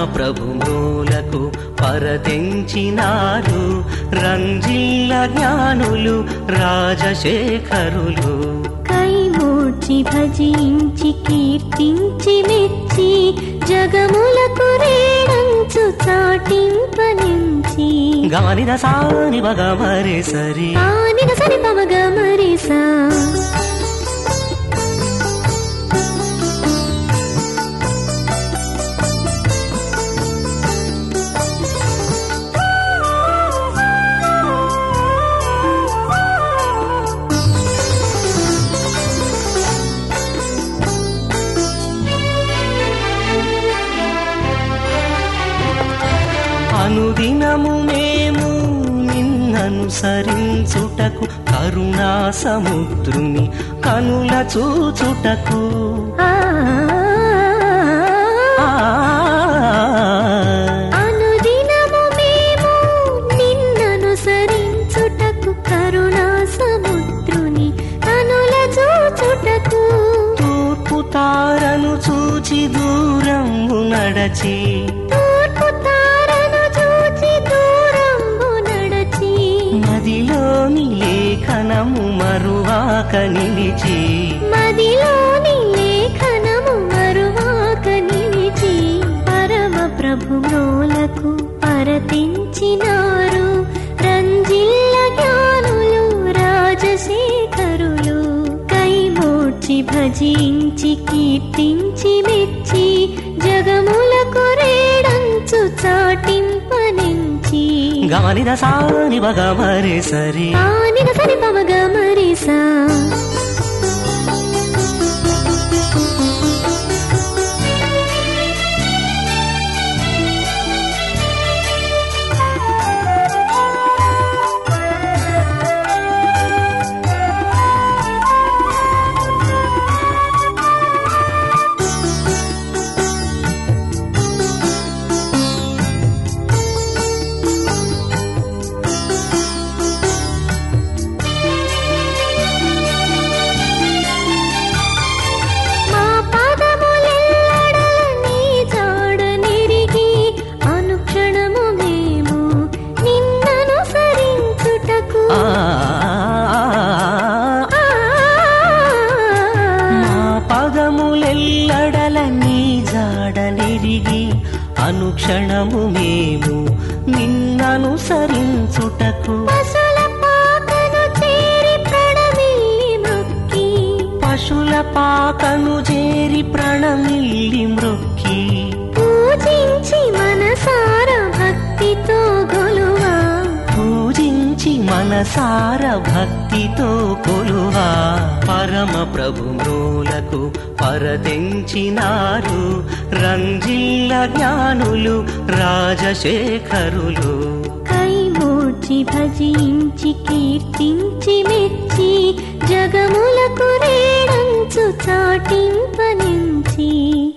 ప్రభువులకు పరతించినారు రంజిల్ల జ్ఞానులు రాజశేఖరులు కైమూర్చి భజించి కీర్తించి మెచ్చి జగములకు రేణంచు చాటింపనించి గానిద సాని బగమరే సరి ఆనిన సరి పమగ మరిసా అనుదినము మేము నిన్ననుసరించుటకు కరుణా సముద్రుని కనుల చూచుటకు ఆ ఆ అనుదినము మేము నిన్ననుసరించుటకు కరుణా సముద్రుని కనుల చూచుటకు తూర్పు తారను చూచి దూరంబు నడచి తూర్పు తారను చూచి దూరంబు నడచి నదిలోని లేఖనము మరువాక నిలిచి మదిలోని లేఖనము మరువాక నిలిచి పరమ ప్రభువులకు పరతించినారు రంజిల్ల జ్ఞానులు రాజశేఖరులు కైమూర్చి భజించి కీర్తించి మెచ్చి జగములకు రేడంచు చాటింపనించి గానిద సాని బగమరే సరి ఆనిన సరి పమగ మరిసా మా పాదములెల్లడ నీ జాడ నెరిగి అనుక్షణము మేము నిన్ననుసరించుటకు ఆ ఆ, మా పదములెల్లడల నీ జాడలిరిగి అనుక్షణము మేము నిన్ననుసరించుటకు పశుల పాకను చేరి ప్రణమిల్లి మొక్కి పశుల పాకను చేరి ప్రణమిల్లి మృక్కి పూజించి మనసార భక్తితో గొలువా పూజించి మనసార భక్తితో కొలువా పరమ ప్రభువులకు పరతించినారు రంజిల్ల జ్ఞానులు రాజశేఖరులు కైమూర్చి భజించి కీర్తించి మెచ్చి జగములకు రేడంచు చాటింపనించి